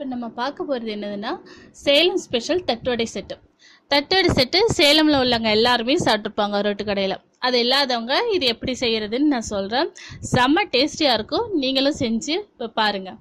இப்போ நம்ம பார்க்க போகிறது என்னதுன்னா சேலம் ஸ்பெஷல் தட்டுவடை செட்டு தட்டுவடை செட்டு சேலமில் உள்ளவங்க எல்லாருமே சாப்பிட்ருப்பாங்க ரோட்டு கடையில் அது இல்லாதவங்க இது எப்படி செய்யறதுன்னு நான் சொல்கிறேன் செம்ம டேஸ்டியாக இருக்கும் நீங்களும் செஞ்சு இப்போ பாருங்கள்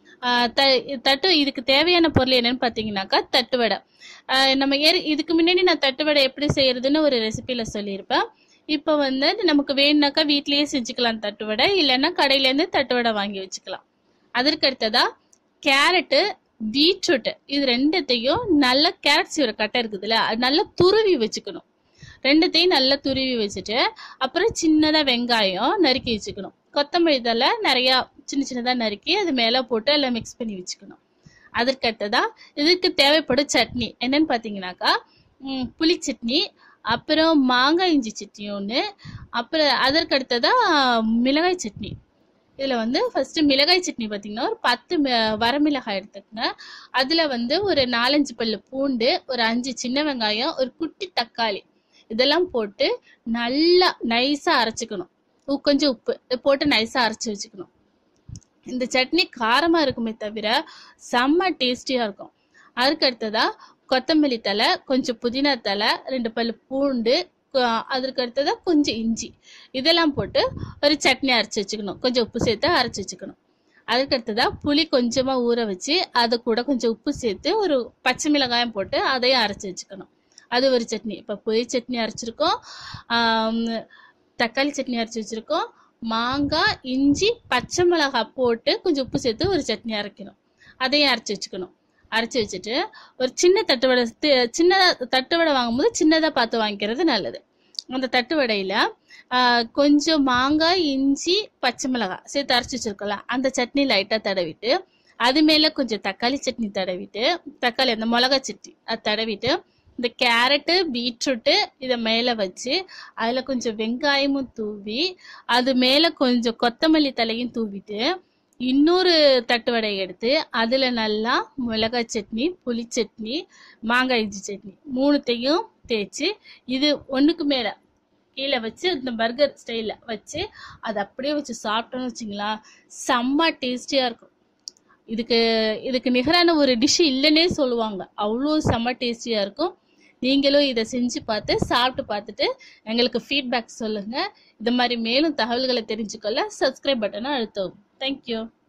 த தட்டு இதுக்கு தேவையான பொருள் என்னன்னு பார்த்தீங்கன்னாக்கா தட்டுவடை ஆஹ் நம்ம ஏறி இதுக்கு முன்னாடி நான் தட்டுவடை எப்படி செய்யறதுன்னு ஒரு ரெசிபியில் சொல்லியிருப்பேன் இப்போ வந்து நமக்கு வேணுனாக்கா வீட்லயே செஞ்சுக்கலாம் தட்டுவடை இல்லைன்னா கடையிலேருந்து தட்டுவடை வாங்கி வச்சுக்கலாம் அதற்கு அடுத்ததா கேரட்டு பீட்ரூட் இது ரெண்டுத்தையும் நல்ல கேரட் சீவர கட்டை இருக்குதுல்ல அது நல்லா துருவி வச்சுக்கணும் ரெண்டுத்தையும் நல்லா துருவி வச்சுட்டு அப்புறம் சின்னதா வெங்காயம் நறுக்கி வச்சுக்கணும் கொத்தமல்லி தழை நிறைய சின்ன சின்னதா நறுக்கி அது மேல போட்டு எல்லாம் மிக்ஸ் பண்ணி வச்சுக்கணும் அதற்கு அடுத்ததா இதுக்கு தேவைப்படும் சட்னி என்னன்னு பாத்தீங்கன்னாக்கா ம், புளி சட்னி அப்புறம் மாங்காய் இஞ்சி சட்னி ஒன்று அப்புறம் அதற்கு அடுத்ததா மிளகாய் சட்னி இதில் வந்து ஃபர்ஸ்ட் மிளகாய் சட்னி பார்த்தீங்கன்னா ஒரு பத்து மி- வரமிளகாய் எடுத்துக்கங்க அதில் வந்து ஒரு நாலஞ்சு பல்லு பூண்டு ஒரு அஞ்சு சின்ன வெங்காயம் ஒரு குட்டி தக்காளி இதெல்லாம் போட்டு நல்லா நைஸாக அரைச்சிக்கணும் உ- கொஞ்சம் உப்பு இது போட்டு நைஸாக அரைச்சி வச்சுக்கணும் இந்த சட்னி காரமாக இருக்குமே தவிர செம்ம டேஸ்டியாக இருக்கும் அதுக்கு அடுத்ததா கொத்தமல்லி தழை கொஞ்சம் புதினா தழை ரெண்டு பல்லு பூண்டு கொ- அதற்கு அடுத்ததா கொஞ்சம் இஞ்சி இதெல்லாம் போட்டு ஒரு சட்னி அரைச்சி வச்சுக்கணும் கொஞ்சம் உப்பு சேர்த்து அரைச்சி வச்சுக்கணும் அதுக்கு அடுத்ததா புளி கொஞ்சமாக ஊற வச்சு அது கூட கொஞ்சம் உப்பு சேர்த்து ஒரு பச்சை மிளகாயம் போட்டு அதையும் அரைச்சி வச்சுக்கணும் அது ஒரு சட்னி இப்போ புளி சட்னி அரைச்சிருக்கோம் ஆம், தக்காளி சட்னி அரைச்சி வச்சிருக்கோம் மாங்காய் இஞ்சி பச்சை மிளகாய் போட்டு கொஞ்சம் உப்பு சேர்த்து ஒரு சட்னி அரைக்கணும் அதையும் அரைச்சி வச்சுக்கணும் அரைச்சி வச்சுட்டு ஒரு சின்ன தட்டு வடை தி- சின்னதா தட்டு வடை வாங்கும்போது சின்னதாக பார்த்து வாங்கிக்கிறது நல்லது அந்த தட்டு வடையில ஆஹ், கொஞ்சம் மாங்காய் இஞ்சி பச்சை மிளகாய் சேர்த்து அரைச்சி வச்சிருக்கோம்ல அந்த சட்னி லைட்டாக தடவிட்டு அது மேலே கொஞ்சம் தக்காளி சட்னி தடவிட்டு தக்காளி அந்த மிளகா சட்னி அது தடவிட்டு இந்த கேரட்டு பீட்ரூட்டு இதை மேலே வச்சு அதில் கொஞ்சம் வெங்காயமும் தூவி அது மேலே கொஞ்சம் கொத்தமல்லி தலையும் தூவிட்டு இன்னொரு தட்டு வடை எடுத்து அதில் நல்லா மிளகாய் சட்னி புளி சட்னி மாங்காய் இஞ்சி சட்னி மூணுத்தையும் தேய்ச்சி இது ஒன்றுக்கு மேலே கீழே வச்சு இந்த பர்கர் ஸ்டைலில் வச்சு அதை அப்படியே வச்சு சாப்பிட்டோன்னு வச்சிங்களா செம்ம டேஸ்டியாக இருக்கும் இதுக்கு இதுக்கு நிகரான ஒரு டிஷ் இல்லைன்னே சொல்லுவாங்க அவ்வளோ செம்ம டேஸ்டியாக இருக்கும் நீங்களும் இதை செஞ்சு பார்த்து சாப்பிட்டு பார்த்துட்டு எங்களுக்கு ஃபீட்பேக் சொல்லுங்கள் இது மாதிரி மேலும் தகவல்களை தெரிஞ்சுக்கொள்ள சப்ஸ்கிரைப் பட்டனை அழுத்தவும் தேங்க்யூ